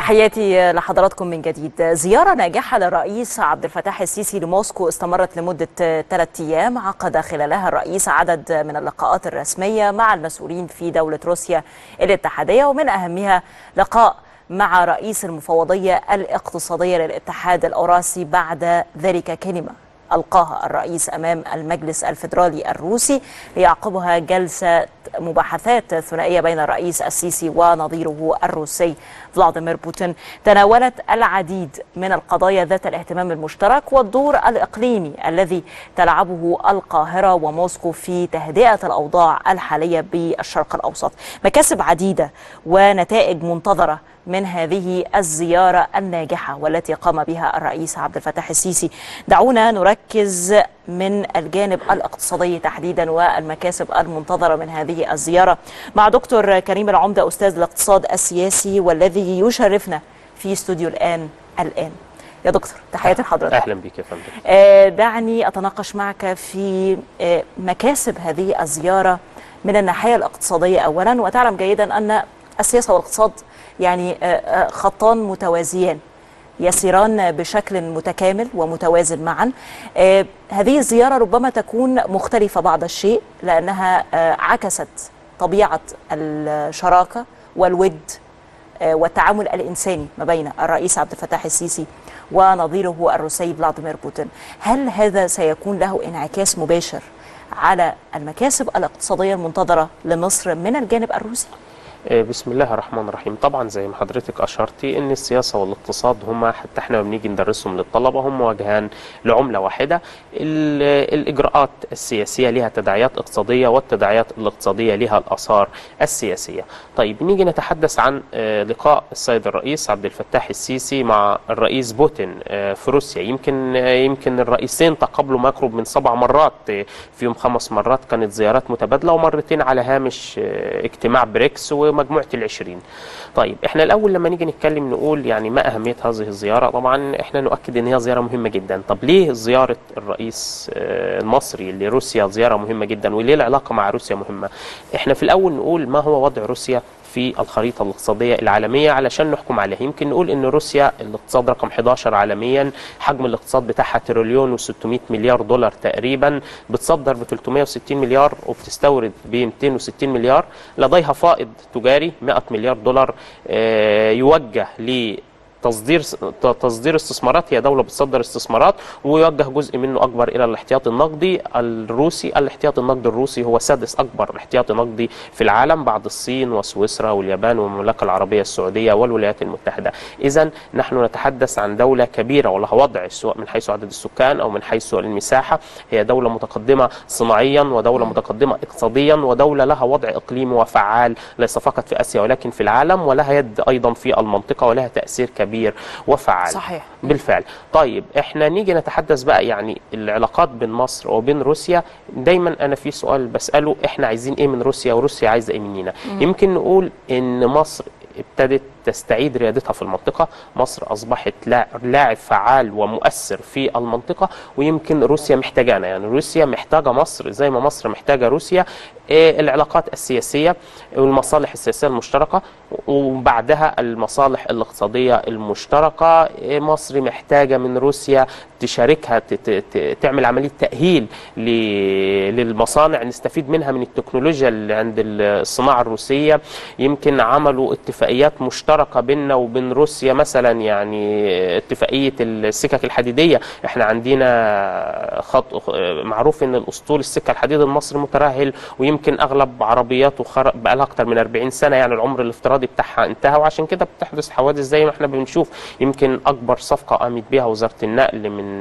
تحياتي لحضراتكم من جديد زيارة ناجحة للرئيس عبد الفتاح السيسي لموسكو استمرت لمدة ثلاثة أيام عقد خلالها الرئيس عدد من اللقاءات الرسمية مع المسؤولين في دولة روسيا الاتحادية ومن أهمها لقاء مع رئيس المفوضية الاقتصادية للاتحاد الأوراسي بعد ذلك كلمة ألقاها الرئيس أمام المجلس الفيدرالي الروسي ليعقبها جلسة مباحثات ثنائية بين الرئيس السيسي ونظيره الروسي فلاديمير بوتين تناولت العديد من القضايا ذات الاهتمام المشترك والدور الإقليمي الذي تلعبه القاهرة وموسكو في تهدئة الأوضاع الحالية بالشرق الأوسط مكاسب عديدة ونتائج منتظرة من هذه الزيارة الناجحة والتي قام بها الرئيس عبد الفتاح السيسي دعونا نركز من الجانب الاقتصادي تحديدا والمكاسب المنتظرة من هذه الزيارة مع دكتور كريم العمدة أستاذ الاقتصاد السياسي والذي يشرفنا في استوديو الآن الآن يا دكتور تحياتي لحضرتك اهلا بك يا فندم آه، دعني أتناقش معك في آه، مكاسب هذه الزيارة من الناحية الاقتصادية أولا وتعلم جيدا أن السياسة والاقتصاد يعني آه، آه، خطان متوازيان يسيران بشكل متكامل ومتوازن معا آه، هذه الزيارة ربما تكون مختلفة بعض الشيء لأنها آه، عكست طبيعة الشراكة والود آه، والتعامل الإنساني ما بين الرئيس عبد الفتاح السيسي ونظيره الروسي فلاديمير بوتين هل هذا سيكون له انعكاس مباشر على المكاسب الاقتصادية المنتظرة لمصر من الجانب الروسي؟ آه، بسم الله الرحمن الرحيم طبعا زي ما حضرتك اشرتي ان السياسه والاقتصاد هما حتى احنا لما بنيجي ندرسهم للطلبه هم وجهان لعمله واحده ال- الاجراءات السياسيه لها تداعيات اقتصاديه والتداعيات الاقتصاديه لها الاثار السياسيه طيب نيجي نتحدث عن آه، لقاء السيد الرئيس عبد الفتاح السيسي مع الرئيس بوتين آه، في روسيا يمكن آه، يمكن الرئيسين تقابلوا ما يقرب من سبع مرات آه، فيهم خمس مرات كانت زيارات متبادله ومرتين على هامش آه، اجتماع بريكس ومجموعه العشرين طيب احنا الاول لما نيجي نتكلم نقول يعني ما اهميه هذه الزياره طبعا احنا نؤكد ان هي زياره مهمه جدا طب ليه زياره الرئيس آه، المصري لروسيا زياره مهمه جدا وليه العلاقه مع روسيا مهمه احنا في الاول نقول ما هو وضع روسيا في الخريطة الاقتصادية العالمية علشان نحكم عليها يمكن نقول ان روسيا الاقتصاد رقم 11 عالميا حجم الاقتصاد بتاعها تريليون و600 مليار دولار تقريبا بتصدر ب 360 مليار وبتستورد ب 260 مليار لديها فائض تجاري 100 مليار دولار آه، يوجه ل تصدير تصدير استثمارات هي دوله بتصدر استثمارات ويوجه جزء منه اكبر الى الاحتياط النقدي الروسي الاحتياط النقدي الروسي هو سادس اكبر احتياطي نقدي في العالم بعد الصين وسويسرا واليابان والمملكه العربيه السعوديه والولايات المتحده اذا نحن نتحدث عن دوله كبيره ولها وضع سواء من حيث عدد السكان او من حيث المساحه هي دوله متقدمه صناعيا ودوله متقدمه اقتصاديا ودوله لها وضع اقليمي وفعال ليس فقط في اسيا ولكن في العالم ولها يد ايضا في المنطقه ولها تاثير كبير وفعال صحيح بالفعل طيب احنا نيجي نتحدث بقى يعني العلاقات بين مصر وبين روسيا دايما انا في سؤال بساله احنا عايزين ايه من روسيا وروسيا عايزه ايه مننا يمكن نقول ان مصر ابتدت تستعيد ريادتها في المنطقة مصر أصبحت لاع- لاعب فعال ومؤثر في المنطقة ويمكن روسيا محتاجانا يعني روسيا محتاجة مصر زي ما مصر محتاجة روسيا إيه العلاقات السياسية والمصالح السياسية المشتركة وبعدها المصالح الاقتصادية المشتركة إيه مصر محتاجة من روسيا تشاركها ت- ت- ت- تعمل عملية تأهيل ل- للمصانع نستفيد منها من التكنولوجيا اللي عند الصناعة الروسية يمكن عملوا اتفاقيات مشتركة بيننا وبين روسيا مثلا يعني اتفاقية السكك الحديدية احنا عندنا خط معروف ان الاسطول السكة الحديد المصري مترهل ويمكن اغلب عربياته خر... بقى لها اكتر من 40 سنة يعني العمر الافتراضي بتاعها انتهى وعشان كده بتحدث حوادث زي ما احنا بنشوف يمكن اكبر صفقة قامت بها وزارة النقل من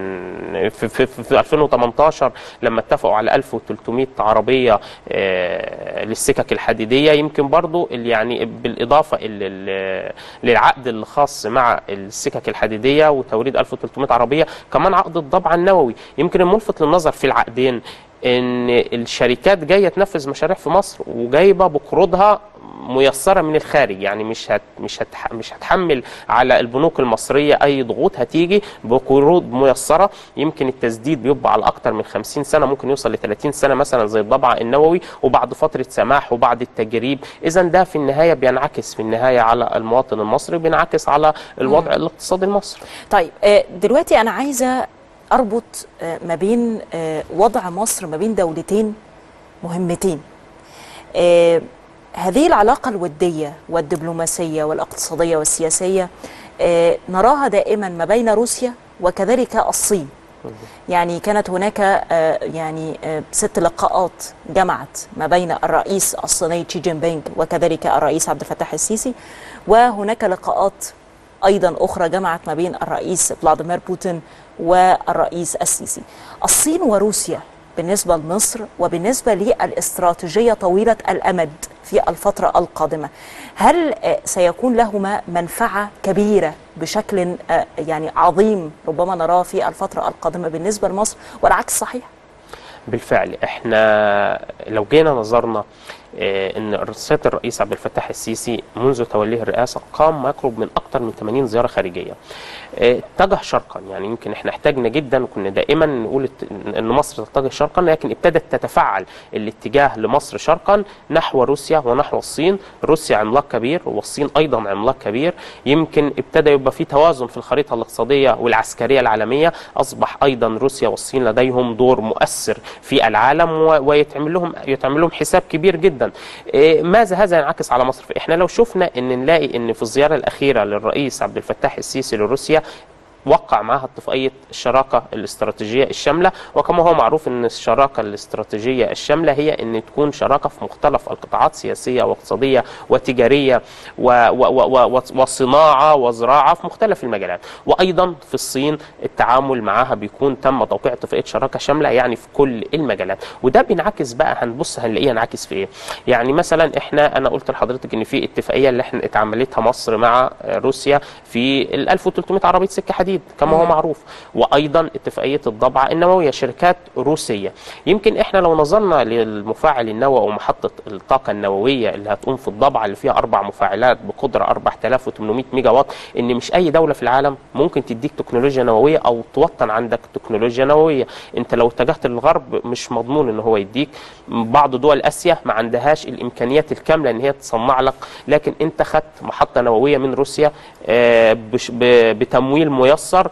في, في, في, في 2018 لما اتفقوا على 1300 عربية آه، للسكك الحديدية يمكن برضو اللي يعني بالإضافة ال- ال- للعقد الخاص مع السكك الحديدية وتوريد 1300 عربية كمان عقد الضبع النووي يمكن الملفت للنظر في العقدين ان الشركات جايه تنفذ مشاريع في مصر وجايبه بقروضها ميسره من الخارج يعني مش هت مش هتح مش هتحمل على البنوك المصريه اي ضغوط هتيجي بقروض ميسره يمكن التسديد بيبقى على اكتر من 50 سنه ممكن يوصل ل 30 سنه مثلا زي الضبع النووي وبعد فتره سماح وبعد التجريب اذا ده في النهايه بينعكس في النهايه على المواطن المصري بينعكس على الوضع الاقتصادي المصري طيب آه، دلوقتي انا عايزه اربط آه، ما بين آه، وضع مصر ما بين دولتين مهمتين آه، هذه العلاقه الوديه والدبلوماسيه والاقتصاديه والسياسيه آه، نراها دائما ما بين روسيا وكذلك الصين يعني كانت هناك آه، يعني آه، ست لقاءات جمعت ما بين الرئيس الصيني تشي جين بينغ وكذلك الرئيس عبد الفتاح السيسي وهناك لقاءات ايضا اخرى جمعت ما بين الرئيس فلاديمير بوتين والرئيس السيسي. الصين وروسيا بالنسبه لمصر وبالنسبه للاستراتيجيه طويله الامد في الفتره القادمه، هل آه، سيكون لهما منفعه كبيره بشكل آه، يعني عظيم ربما نراه في الفتره القادمه بالنسبه لمصر والعكس صحيح؟ بالفعل احنا لو جينا نظرنا آه، ان سياده الرئيس عبد الفتاح السيسي منذ توليه الرئاسه قام ما يقرب من اكثر من 80 زياره خارجيه. آه، اتجه شرقا يعني يمكن احنا احتاجنا جدا كنا دائما نقول الت- ان مصر تتجه شرقا لكن ابتدت تتفعل الاتجاه لمصر شرقا نحو روسيا ونحو الصين، روسيا عملاق كبير والصين ايضا عملاق كبير، يمكن ابتدى يبقى في توازن في الخريطه الاقتصاديه والعسكريه العالميه، اصبح ايضا روسيا والصين لديهم دور مؤثر في العالم و- ويتعمل لهم يتعمل لهم حساب كبير جدا. إيه، ماذا هذا ينعكس على مصر؟ احنا لو شفنا ان نلاقي ان في الزياره الاخيره للرئيس عبد الفتاح السيسي لروسيا وقع معها اتفاقيه الشراكه الاستراتيجيه الشامله وكما هو معروف ان الشراكه الاستراتيجيه الشامله هي ان تكون شراكه في مختلف القطاعات سياسيه واقتصاديه وتجاريه و و و و وصناعه وزراعه في مختلف المجالات وايضا في الصين التعامل معها بيكون تم توقيع اتفاقيه شراكه شامله يعني في كل المجالات وده بينعكس بقى هنبص هنلاقيه ينعكس في ايه يعني مثلا احنا انا قلت لحضرتك ان في اتفاقيه اللي احنا اتعملتها مصر مع روسيا في ال 1300 عربيه سكه حديد كما هو معروف وايضا اتفاقيه الضبعه النوويه شركات روسيه يمكن احنا لو نظرنا للمفاعل النووي او محطه الطاقه النوويه اللي هتقوم في الضبعه اللي فيها اربع مفاعلات بقدره 4800 ميجا وات ان مش اي دوله في العالم ممكن تديك تكنولوجيا نوويه او توطن عندك تكنولوجيا نوويه انت لو اتجهت للغرب مش مضمون ان هو يديك بعض دول اسيا ما عندهاش الامكانيات الكامله ان هي تصنع لك لكن انت خدت محطه نوويه من روسيا آه، بش- ب- بتمويل ميسر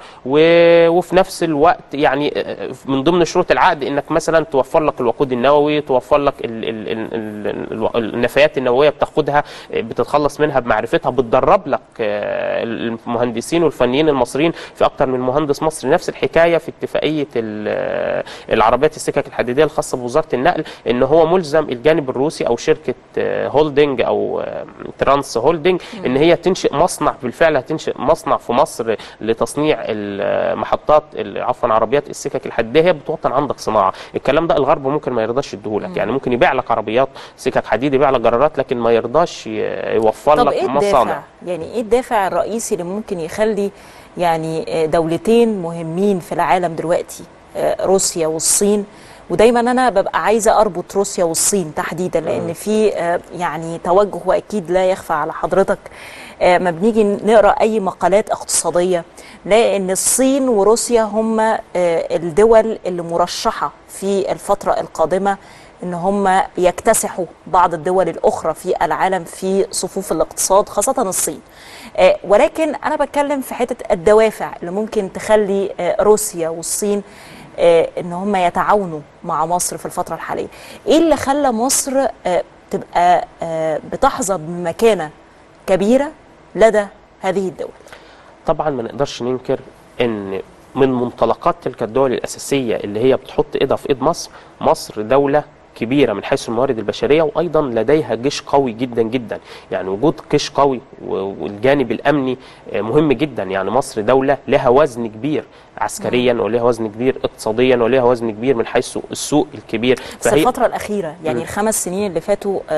و- وفي نفس الوقت يعني آه، من ضمن شروط العقد انك مثلا توفر لك الوقود النووي توفر لك ال- ال- ال- ال- ال- النفايات النوويه بتاخدها آه، بتتخلص منها بمعرفتها بتدرب لك آه، المهندسين والفنيين المصريين في اكتر من مهندس مصري نفس الحكايه في اتفاقيه ال- العربيات السكك الحديديه الخاصه بوزاره النقل ان هو ملزم الجانب الروسي او شركه آه، هولدنج او آه، ترانس هولدنج ان هي تنشئ مصنع بالفعل هتنشئ مصنع في مصر لتصنيع المحطات ال- عفوا عربيات السكك الحديديه هي بتوطن عندك صناعه الكلام ده الغرب ممكن ما يرضاش يديهولك يعني ممكن يبيع لك عربيات سكك حديد يبيع لك جرارات لكن ما يرضاش ي- يوفر طب لك ايه مصانع الدافع؟ يعني ايه الدافع الرئيسي اللي ممكن يخلي يعني آه، دولتين مهمين في العالم دلوقتي آه، روسيا والصين ودايما انا ببقى عايزه اربط روسيا والصين تحديدا لان في آه، يعني توجه واكيد لا يخفى على حضرتك آه، ما بنيجي نقرا اي مقالات اقتصاديه نلاقي ان الصين وروسيا هم آه، الدول اللي مرشحه في الفتره القادمه ان هم يكتسحوا بعض الدول الاخرى في العالم في صفوف الاقتصاد خاصه الصين آه، ولكن انا بتكلم في حته الدوافع اللي ممكن تخلي آه، روسيا والصين آه، ان هم يتعاونوا مع مصر في الفتره الحاليه ايه اللي خلى مصر آه، تبقى آه، بتحظى بمكانه كبيره لدى هذه الدول طبعا ما نقدرش ننكر ان من منطلقات تلك الدول الاساسيه اللي هي بتحط ايدها في ايد مصر مصر دوله كبيره من حيث الموارد البشريه وايضا لديها جيش قوي جدا جدا يعني وجود جيش قوي و- والجانب الامني آه، مهم جدا يعني مصر دوله لها وزن كبير عسكريا ولها وزن كبير اقتصاديا ولها وزن كبير من حيث السوق الكبير بس الفتره الاخيره يعني مم. الخمس سنين اللي فاتوا آه،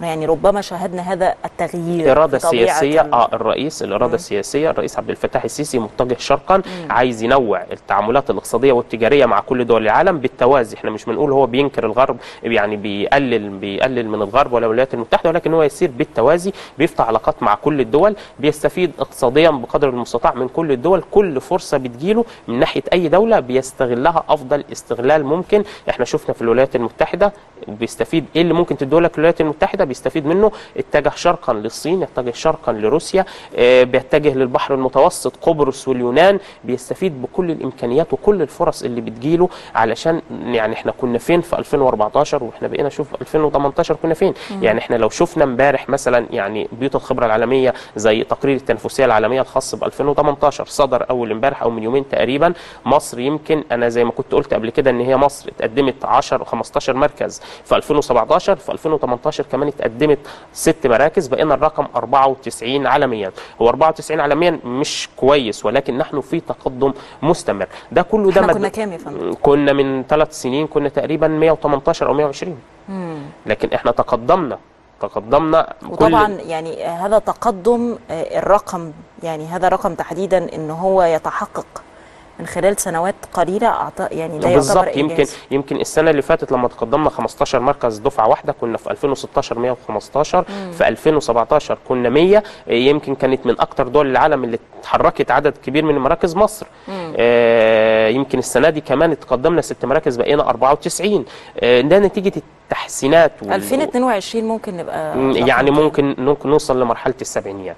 يعني ربما شاهدنا هذا التغيير اراده في طبيعة سياسيه ال- اه الرئيس الاراده السياسيه الرئيس عبد الفتاح السيسي متجه شرقا عايز ينوع التعاملات الاقتصاديه والتجاريه مع كل دول العالم بالتوازي احنا مش بنقول هو بينكر الغرب يعني بيقلل بيقلل من الغرب ولا الولايات المتحده ولكن هو يسير بالتوازي بيفتح علاقات مع كل الدول بيستفيد اقتصاديا بقدر المستطاع من كل الدول كل فرصه بتجيله من ناحيه اي دوله بيستغلها افضل استغلال ممكن احنا شفنا في الولايات المتحده بيستفيد ايه اللي ممكن تدولك الولايات المتحده بيستفيد منه اتجه شرقا للصين اتجه شرقا لروسيا آه، بيتجه للبحر المتوسط قبرص واليونان بيستفيد بكل الامكانيات وكل الفرص اللي بتجيله علشان يعني احنا كنا فين في 2014 واحنا بقينا نشوف 2018 كنا فين يعني احنا لو شفنا امبارح مثلا يعني بيوت الخبره العالميه زي تقرير التنافسيه العالميه الخاص ب 2018 صدر اول امبارح او من يومين تقريبا مصر يمكن انا زي ما كنت قلت قبل كده ان هي مصر اتقدمت 10 15 مركز في 2017 في 2018 كمان اتقدمت ست مراكز بقينا الرقم 94 عالميا هو 94 عالميا مش كويس ولكن نحن في تقدم مستمر ده كله ده احنا مد- كنا كام يا فندم؟ كنا من ثلاث سنين كنا تقريبا 118 او 120 لكن احنا تقدمنا تقدمنا كل- وطبعا يعني هذا تقدم آه، الرقم يعني هذا رقم تحديدا ان هو يتحقق من خلال سنوات قليله أعط... يعني ده بالظبط يعتبر يمكن إنجاز. يمكن السنه اللي فاتت لما تقدمنا 15 مركز دفعه واحده كنا في 2016 115 في 2017 كنا 100 يمكن كانت من اكتر دول العالم اللي اتحركت عدد كبير من مراكز مصر آه يمكن السنه دي كمان تقدمنا ست مراكز بقينا 94 آه ده نتيجه التحسينات وال- 2022 ممكن نبقى مم، رقم يعني كام؟ ممكن ممكن نوصل لمرحله السبعينيات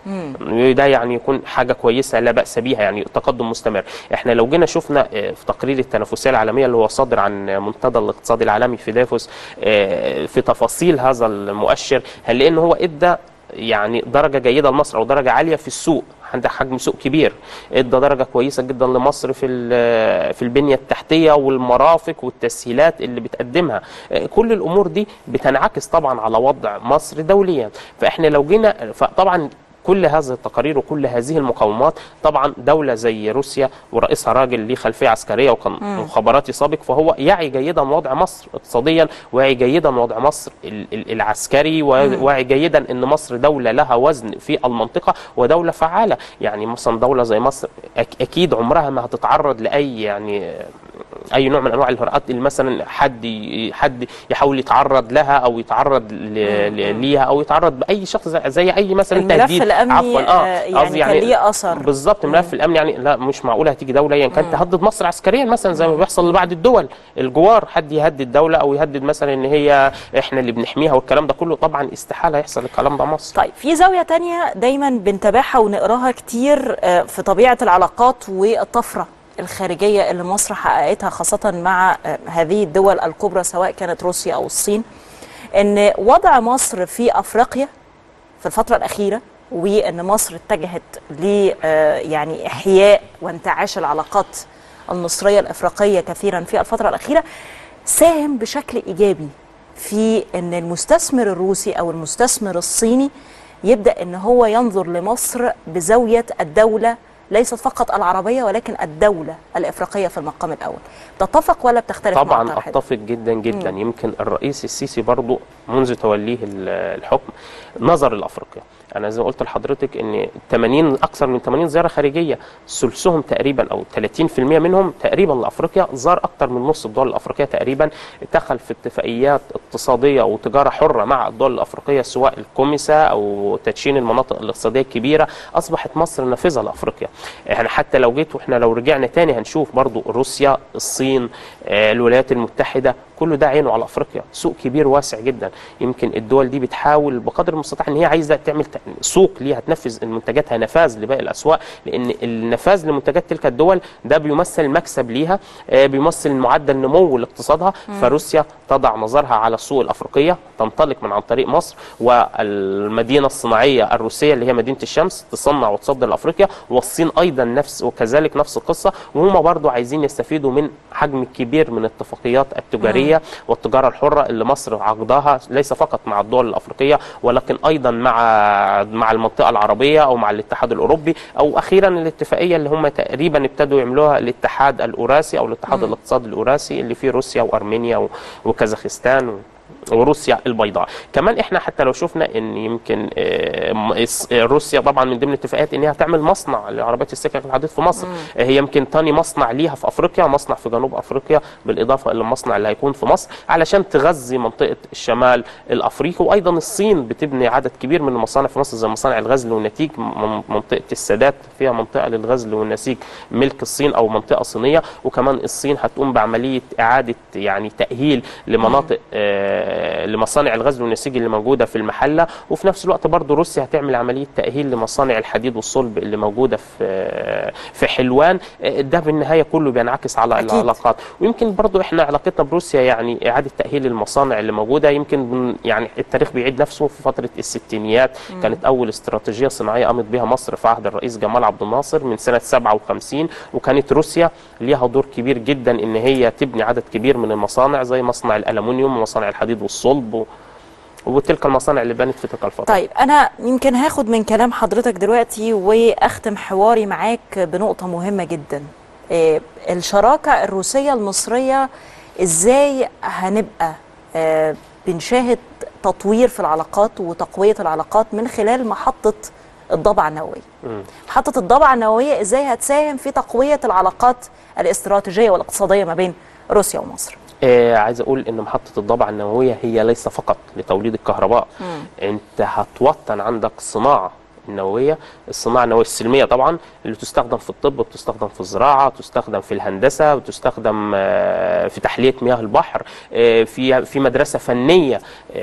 ده يعني يكون حاجه كويسه لا باس بيها يعني تقدم مستمر احنا لو جينا شفنا آه، في تقرير التنافسيه العالميه اللي هو صادر عن منتدى الاقتصاد العالمي في دافوس آه، في تفاصيل هذا المؤشر هنلاقي ان هو ادى يعني درجه جيده لمصر او درجه عاليه في السوق عندها حجم سوق كبير ادى درجه كويسه جدا لمصر في ال- في البنيه التحتيه والمرافق والتسهيلات اللي بتقدمها آه، كل الامور دي بتنعكس طبعا على وضع مصر دوليا فاحنا لو جينا فطبعا كل هذه التقارير وكل هذه المقاومات طبعا دولة زي روسيا ورئيسها راجل ليه خلفية عسكرية وكان مخابراتي سابق فهو يعي جيدا وضع مصر اقتصاديا ويعي جيدا وضع مصر ال- ال- العسكري ويعي جيدا ان مصر دولة لها وزن في المنطقة ودولة فعالة يعني مثلا دولة زي مصر أك- اكيد عمرها ما هتتعرض لأي يعني اي نوع من انواع الهراءات اللي مثلا حد ي- حد يحاول يتعرض لها او يتعرض ل- ل- ليها او يتعرض باي شخص زي, زي اي مثلا الملف تهديد الأمني، عفوا آه، اه يعني قصدي كان ليه أثر. بالظبط الملف الامني يعني لا مش معقوله هتيجي دوله يعني كانت تهدد مصر عسكريا مثلا زي ما بيحصل لبعض الدول الجوار حد يهدد دوله او يهدد مثلا ان هي احنا اللي بنحميها والكلام ده كله طبعا استحاله يحصل الكلام ده مصر طيب في زاوية تانية دايما بنتابعها ونقراها كتير آه، في طبيعة العلاقات والطفرة الخارجية اللي مصر حققتها خاصة مع آه، هذه الدول الكبرى سواء كانت روسيا أو الصين إن وضع مصر في أفريقيا في الفترة الأخيرة وإن مصر اتجهت ل آه، يعني إحياء وانتعاش العلاقات المصرية الإفريقية كثيرا في الفترة الأخيرة ساهم بشكل إيجابي في أن المستثمر الروسي أو المستثمر الصيني يبدأ أن هو ينظر لمصر بزاوية الدولة ليست فقط العربية ولكن الدولة الإفريقية في المقام الأول تتفق ولا بتختلف مع طبعا الطرح ده؟ اتفق جدا جدا يمكن الرئيس السيسي برضو منذ توليه ال- الحكم نظر لافريقيا انا زي ما قلت لحضرتك ان 80 اكثر من 80 زياره خارجيه ثلثهم تقريبا او 30% منهم تقريبا لافريقيا زار اكثر من نص الدول الافريقيه تقريبا دخل في اتفاقيات اقتصاديه وتجاره حره مع الدول الافريقيه سواء الكوميسا او تدشين المناطق الاقتصاديه الكبيره اصبحت مصر نافذه لافريقيا احنا حتى لو جيت واحنا لو رجعنا تاني هنشوف برضو روسيا الصين آه، الولايات المتحده كله ده عينه على افريقيا سوق كبير واسع جدا يمكن الدول دي بتحاول بقدر المستطاع ان هي عايزه تعمل ت- سوق ليها تنفذ منتجاتها نفاذ لباقي الاسواق لان النفاذ لمنتجات تلك الدول ده بيمثل مكسب ليها آه، بيمثل معدل نمو لاقتصادها فروسيا تضع نظرها على السوق الافريقيه تنطلق من عن طريق مصر والمدينه الصناعيه الروسيه اللي هي مدينه الشمس تصنع وتصدر لافريقيا والصين ايضا نفس وكذلك نفس القصه وهم برضو عايزين يستفيدوا من حجم كبير من الاتفاقيات التجاريه والتجاره الحره اللي مصر عقدها ليس فقط مع الدول الافريقيه ولكن ايضا مع مع المنطقه العربيه او مع الاتحاد الاوروبي او اخيرا الاتفاقيه اللي هم تقريبا ابتدوا يعملوها الاتحاد الاوراسي او الاتحاد الاقتصادي الاوراسي اللي فيه روسيا وارمينيا و- وكازاخستان و- وروسيا البيضاء كمان احنا حتى لو شفنا ان يمكن آه، م- الص- آه، روسيا طبعا من ضمن الاتفاقات انها تعمل مصنع لعربيات السكك الحديد في مصر آه، هي يمكن تاني مصنع ليها في افريقيا مصنع في جنوب افريقيا بالاضافه الى المصنع اللي هيكون في مصر علشان تغذي منطقه الشمال الافريقي وايضا الصين بتبني عدد كبير من المصانع في مصر زي مصانع الغزل والنسيج م- منطقه السادات فيها منطقه للغزل والنسيج ملك الصين او منطقه صينيه وكمان الصين هتقوم بعمليه اعاده يعني تاهيل لمناطق آه لمصانع الغزل والنسيج اللي موجوده في المحله وفي نفس الوقت برضو روسيا هتعمل عمليه تاهيل لمصانع الحديد والصلب اللي موجوده في آه في حلوان آه ده بالنهايه كله بينعكس على أكيد. العلاقات ويمكن برضو احنا علاقتنا بروسيا يعني اعاده تاهيل المصانع اللي موجوده يمكن بن- يعني التاريخ بيعيد نفسه في فتره الستينيات كانت اول استراتيجيه صناعيه قامت بها مصر في عهد الرئيس جمال عبد الناصر من سنه 57 وكانت روسيا ليها دور كبير جدا ان هي تبني عدد كبير من المصانع زي مصنع الالومنيوم ومصانع الحديد والصلب و... وتلك المصانع اللي بنت في تلك الفتره طيب انا يمكن هاخد من كلام حضرتك دلوقتي واختم حواري معاك بنقطه مهمه جدا إيه، الشراكه الروسيه المصريه ازاي هنبقى آه، بنشاهد تطوير في العلاقات وتقويه العلاقات من خلال محطه الضبعه النوويه مم. محطه الضبعه النوويه ازاي هتساهم في تقويه العلاقات الاستراتيجيه والاقتصاديه ما بين روسيا ومصر آه عايز اقول ان محطه الضبعه النوويه هي ليس فقط لتوليد الكهرباء انت هتوطن عندك صناعه النوويه الصناعه النوويه السلميه طبعا اللي تستخدم في الطب وتستخدم في الزراعه تستخدم في الهندسه وتستخدم آه، في تحليه مياه البحر آه، في في مدرسه فنيه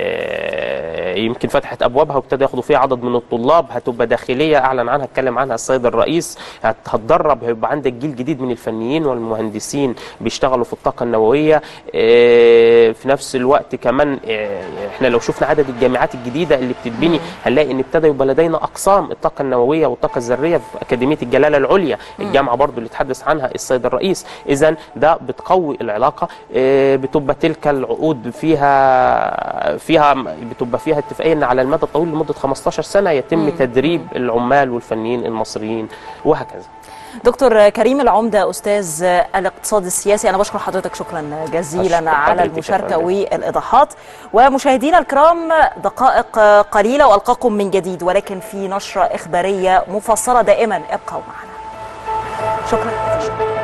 آه، يمكن فتحت ابوابها وابتدى ياخدوا فيها عدد من الطلاب هتبقى داخليه اعلن عنها اتكلم عنها السيد الرئيس هت- هتدرب هيبقى عندك جيل جديد من الفنيين والمهندسين بيشتغلوا في الطاقه النوويه آه، في نفس الوقت كمان آه، احنا لو شفنا عدد الجامعات الجديده اللي بتتبني هنلاقي ان ابتدى يبقى لدينا اقسام الطاقه النوويه والطاقه الذريه في اكاديميه الجلاله العليا الجامعه برضو اللي تحدث عنها السيد الرئيس اذا ده بتقوي العلاقه آه، بتبقى تلك العقود فيها فيها بتبقى فيها اتفاقيه ان على المدى الطويل لمده 15 سنه يتم تدريب العمال والفنيين المصريين وهكذا دكتور كريم العمدة أستاذ الاقتصاد السياسي أنا بشكر حضرتك شكرا جزيلا أشكر على حضرتك يا المشاركة فندم. والإيضاحات ومشاهدينا الكرام دقائق قليلة وألقاكم من جديد ولكن في نشرة إخبارية مفصلة دائما ابقوا معنا شكرا